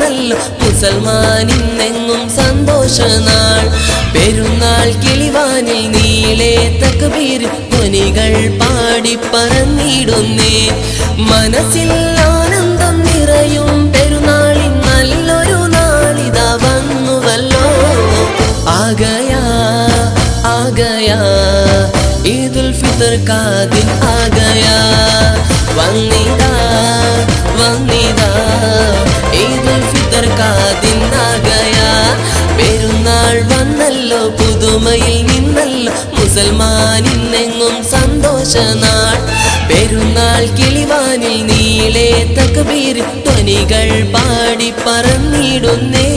നിന്നല്ലോ മുസൽമാൻ ഇന്നെങ്ങും സന്തോഷനാൾ പെരുന്നാൾ കിളിവാനിൽ നീളെ തക്ബീർ ധ്വനികൾ പാടി പറന്നിടുന്നേ മനസ്സിൽ ആനന്ദം നിറയും പെരുന്നാളിൻ നല്ലൊരു നാളിതാ വന്നുവല്ലോ ആകയാ ആകയാ ഈദുൽ ഫിത്തർ കാ ദിൻ ആകയാ വന്നിതാ വന്നിതാ ഈദുൽ ഫിത്തർ കാ ദിൻ ആകയാ പെരുന്നാൾ വന്നല്ലോ പുതുമയിൽ നിന്നല്ലോ മുസൽമാൻ ഇന്നെങ്ങും സന്തോഷനാൾ പെരുന്നാൾ കിളിവാനിൽ നീളെ തക്ബീർ ധ്വനികൾ പാടി പറന്നിടുന്നേ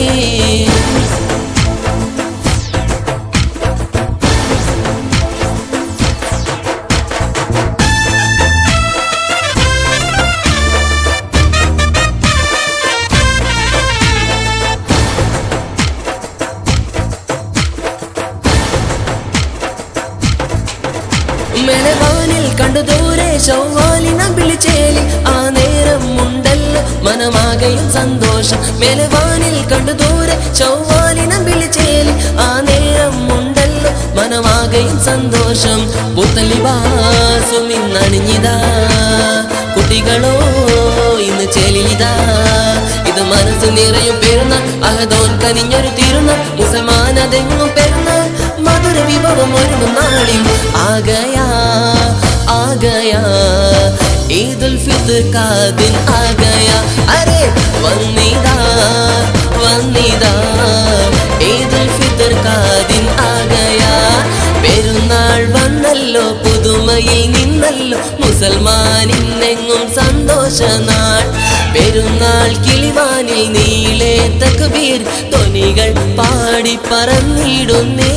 മെലവാനിൽ കണ്ടു ദൂരെ ചൊവ്വാലിന വിളിച്ചേലി ആ നേരം ഉണ്ടല്ലോ മനമാകയും സന്തോഷം മെലവാനിൽ കണ്ടു ദൂരെ ചൊവ്വാലിന വിളിച്ചേലി ആ നേരം ഉണ്ടല്ലോ മനമാകയും സന്തോഷം പുത്തലിവാസും ഇന്നണിഞ്ഞിതാ കുട്ടികളോ ഇന്ന് ചേലിലിതാ ഇത് മനസ്സ് നിറയും പെരുന്നാൾ അഹദോൻ കനിഞ്ഞൊരു തിരുന്നാൾ മുസൽമാൻ അതെങ്ങും പെരുന്നാൾ മധുര വിഭവം ഒരുങ്ങും നാളിൽ ആകയാ ആകയാ ഈദുൽ ഫിത്തർ കാ ദിൻ ആകയാ അരെ വന്നിതാ വന്നിതാ ഈദുൽ ഫിത്തർ കാ ദിൻ ആകയാ പെരുന്നാൾ വന്നല്ലോ പുതുമയിൽ നിന്നല്ലോ മുസൽമാൻ ഇന്നെങ്ങും സന്തോഷനാൾ പെരുന്നാൾ കിളിവാനിൽ നീളെ തക്ബീർ ധ്വനികൾ പാടി പറന്നിടുന്നേ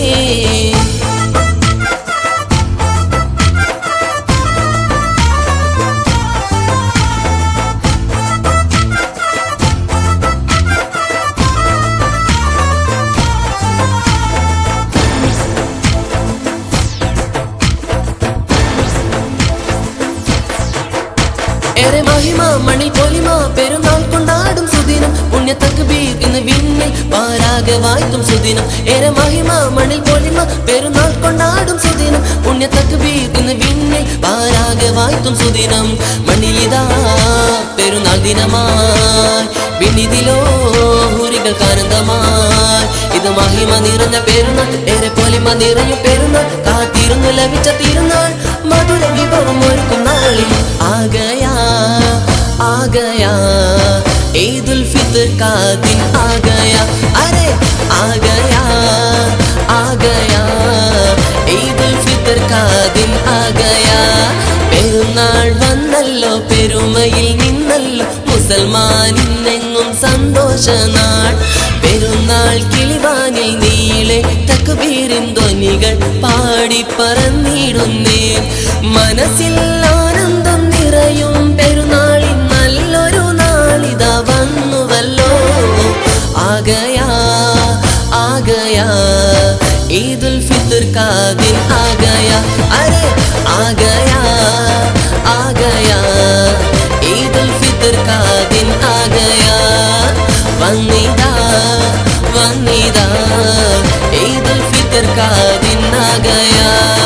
ഏറെ മഹിമ മണിൽ പൊലിമ പെരുന്നാൾ കൊണ്ടാടും സുദിനം പുണ്യ തക്ബീർ ഇന്ന് വിണ്ണിൽ പാരാകെ വായ്ത്തും സുദിനം ഏറെ മഹിമ മണിൽ പൊലിമ പെരുന്നാൾ കൊണ്ടാടും സുദിനം പുണ്യ തക്ബീർ ഇന്ന് വിണ്ണിൽ പാരാകെ വായ്ത്തും സുദിനം മണ്ണിലിതാ പെരുന്നാൾ ദിനമായി വിണ്ണിതിലോ ഹുരികൾക്ക് ആനന്ദമായി ഇത് മഹിമ നിറഞ്ഞ പെരുന്നാൾ ഏറെ പൊലിമ നിറഞ്ഞ പെരുന്നാൾ കാത്തിരുന്നു ലഭിച്ച തിരുനാൾ മധുര വിഭവം ഒരുക്കും നാളിൽ ആകയാ ആകയാ ഈദുൽ ഫിത്തർ കാ ദിൻ ആകയാ അരെ ആകയാ ആകയാ ഈദുൽ ഫിത്തർ കാ ദിൻ ആകയാ പെരുന്നാൾ വന്നല്ലോ പെരുമയിൽ നിന്നല്ലോ മുസൽമാൻ ഇന്നെങ്ങും സന്തോഷനാൾ പെരുന്നാൾ കിളിവാനിൽ നീളെ തക്ബീരിൻ ധ്വനികൾ പാടി പറന്നിടുന്നേ മനസ്സിൽ ആനന്ദം നിറയും പെരുന്നാളിൻ നല്ലൊരു നാളിതാ വന്നുവല്ലോ ആകയാ ആകയാ ഈദുൽ ഫിത്തർ കാ ദിൻ ആകയാ അരെ ആകയാ ആകയാ ഈദുൽ ഫിത്തർ കാ ദിൻ ആകയാ വന്നിതാ വന്നിതാ ഈദുൽ ഫിത്തർ കാ ദിൻ ആകയാ